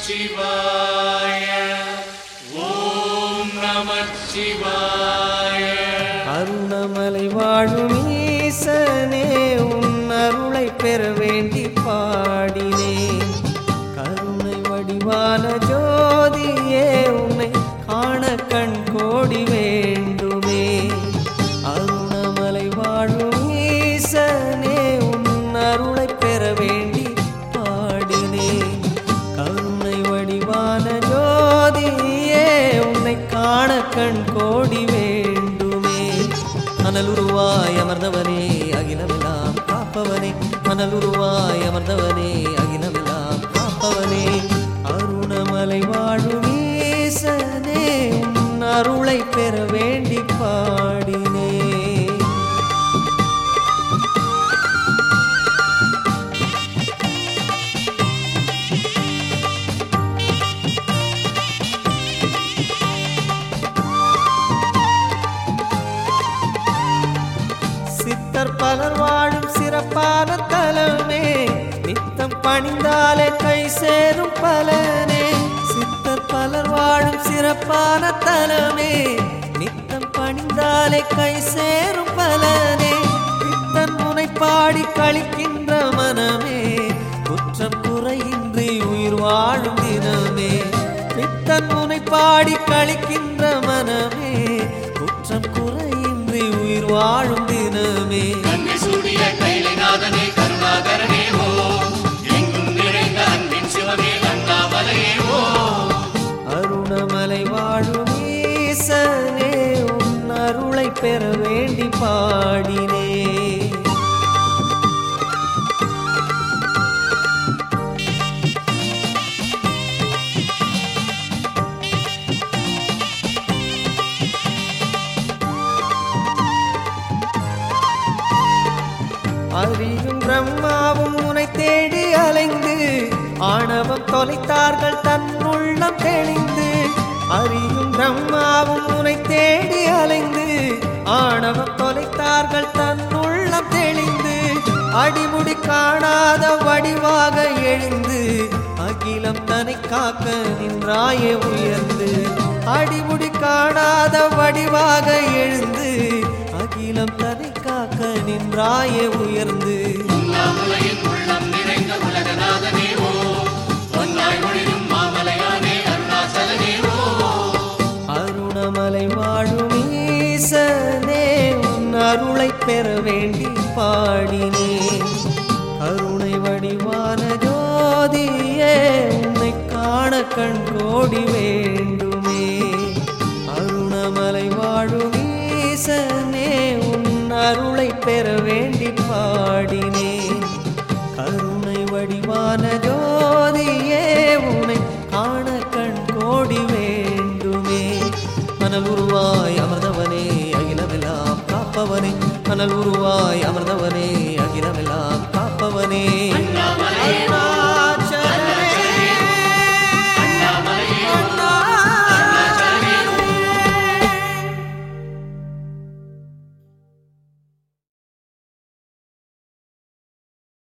நமச்சிவாய ஓம் நமச்சிவாய அருணமலை வாழும் ஈசனே உன் அருளை பெற வேண்டி பாடினேன் கருணை வடிவான ஜோதியே உன்னை காண கண் கோடி வேண்டுமே அருணமலை வாழும் ஈசனே உன் அருளை பெற வேண்டி பாடினேன் கருணை வடிவான ஜோதியே உன்னை காண கண் கோடி வேண்டுமே அனலுருவாய் அமர்ந்தவனே அகிலமெல்லாம் காப்பவனே அனலுருவாய் அமர்ந்தவனே அகிலமெல்லாம் காப்பவனே அருணமலை வாழும் ஈசனே உன் அருளை பெற வேண்டி பாடினேன் சித்தர் பலர் வாழும் சிறப்பான தலமே நித்தம் பணிந்தாலே கை சேரும் பலனே சித்தர் பலர் வாழும் சிறப்பான தலமே நித்தம் பணிந்தாலே கை சேரும் பலனே பித்தன் முனை பாடி கழிக்கின்ற மனமே குற்றம் குறையின்றி உயிர் வாழும் தினமே பித்தன் முனை பாடி கழிக்கின்ற மனமே குற்றம் குறையின்றி உயிர் வாழும் தினமே கங்கை சூடிய கைலைநாதனே கருணாகரனே ஓ எங்கும் நிறைந்த அன்பின் சிவமே அண்ணாமலையே ஓ அருணமலை வாழும் ஈசனே உன் அருளை பெற வேண்டி பாடினே அறியும் பிரம்மாவும் உனை தேடி அலைந்து ஆணவம் தொலைத்தார்கள் தன் உள்ளம் தெளிந்து அறியும் பிரம்மாவும் உனை தேடி அலைந்து ஆணவம் தொலைத்தார்கள் தன் உள்ளம் தெளிந்து அடிமுடி காணாத வடிவாக எழுந்து அகிலம் தனை காக்க நின்றாயே உயர்ந்து அடிமுடி காணாத வடிவாக எழுந்து அகிலம் தனை காக்க நின்றாயே உயர்ந்து உண்ணாமுலையில் உள்ளம் நிறைந்த உலகநாதனே ஓ பொன்னாய் ஒளிரும் மாமலையானே அருணாச்சலனே ஓ அருணமலை வாழும் ஈசனே உன் அருளை பெற வேண்டி பாடினேன் கருணை வடிவான ஜோதியே உன்னை காண கண் கோடி வேண்டுமே அருணமலை வாழும் ஈசனே உன் அருளை பெற வேண்டி பாடினேன் கருணை வடிவான ஜோதியே உன்னை காண கண் கோடி வேண்டுமே மணல் உருவாய் அமர்ந்தவனே அகிலமெல்லாம் காப்பவனே மணல் உருவாய் அமர்ந்தவனே அகிலமெல்லாம் காப்பவனே அண்ணாமலையே ஓ